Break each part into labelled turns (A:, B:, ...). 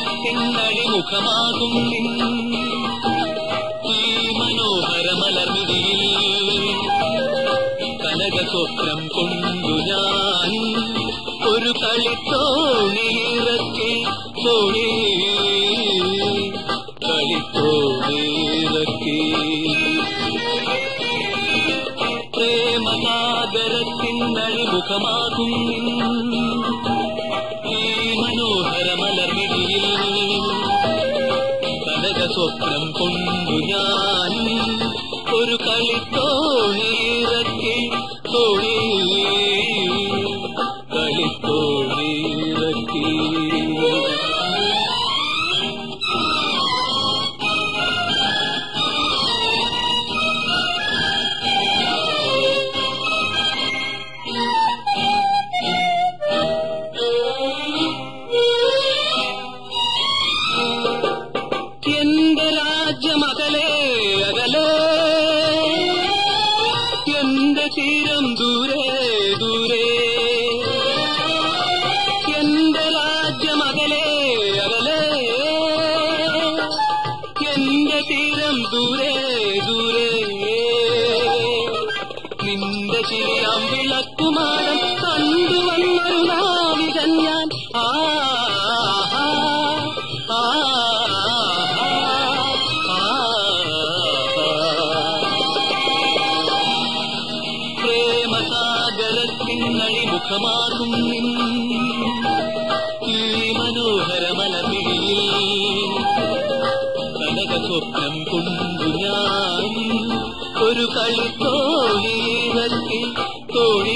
A: മനോഹരമലർത്തിന്നഴിമുഖമാകും നിൻ ഈ മനോഹരമലർമിടിയിൽ കനക സ്വപ്നം കൊണ്ടു ഞാൻ ഒരു കളിത്തോണിയിറക്കി തോണി കളിത്തോണിയിറക്കി പ്രേമസാഗരത്തിനഴിമുഖമാകും നിൻ ഈ മനോഹരമലർമിടിയിൽ കനക സ്വപ്നം കൊണ്ടു ഞാൻ ഒരു കളിത്തോണിയിറക്കി തോണി കളിത്തോണിയിറക്കി എന്റെ രാജ്യമകലേ അകലേ എന്റെ തീരം ദൂരെ ദൂരെ എന്റെ രാജ്യമകലേ അകലേ എന്റെ തീരം ദൂരെ ദൂരെ നിന്റെ ചിരിയാം വിളക്കുമാടം കണ്ടുവന്നൊരു നാവികൻ ഞാൻ ആ ആ, ആ, ആ, പ്രേമസാഗരത്തിനഴിമുഖമാകും നിൻ ഈ മനോഹരമലമിഴിയിൽ കനക സ്വപ്നം കൊണ്ടു ഞാൻ ഒരു കളിത്തോണിയിറക്കി തോണി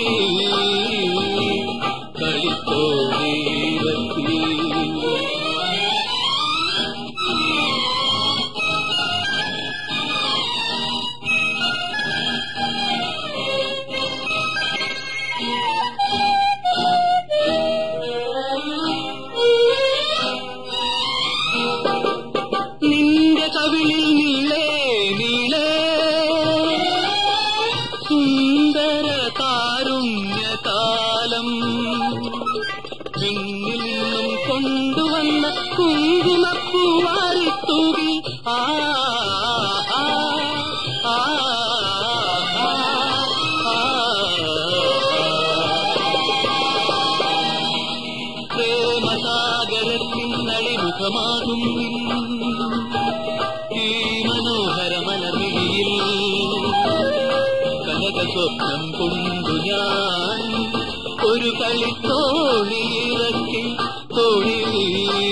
A: കളിത്തോണിയിറക്കി നിന്റെ കവിളിൽ നീളേ നീളേ സുന്ദര കാരുണ്യകാലം വിണ്ണിൽ നിന്നും കൊണ്ടുവന്ന കുങ്കുമപ്പൂവാരിത്തൂകി ആ ആ, ആ, ആ, ആ. പ്രേമസാഗരത്തിനഴിമുഖമാകും ഈ മനോഹരമലമിഴിയിൽ കനക സ്വപ്നം കൊണ്ടു ഞാൻ ഒരു കളിത്തോണിയിറക്കി തോണി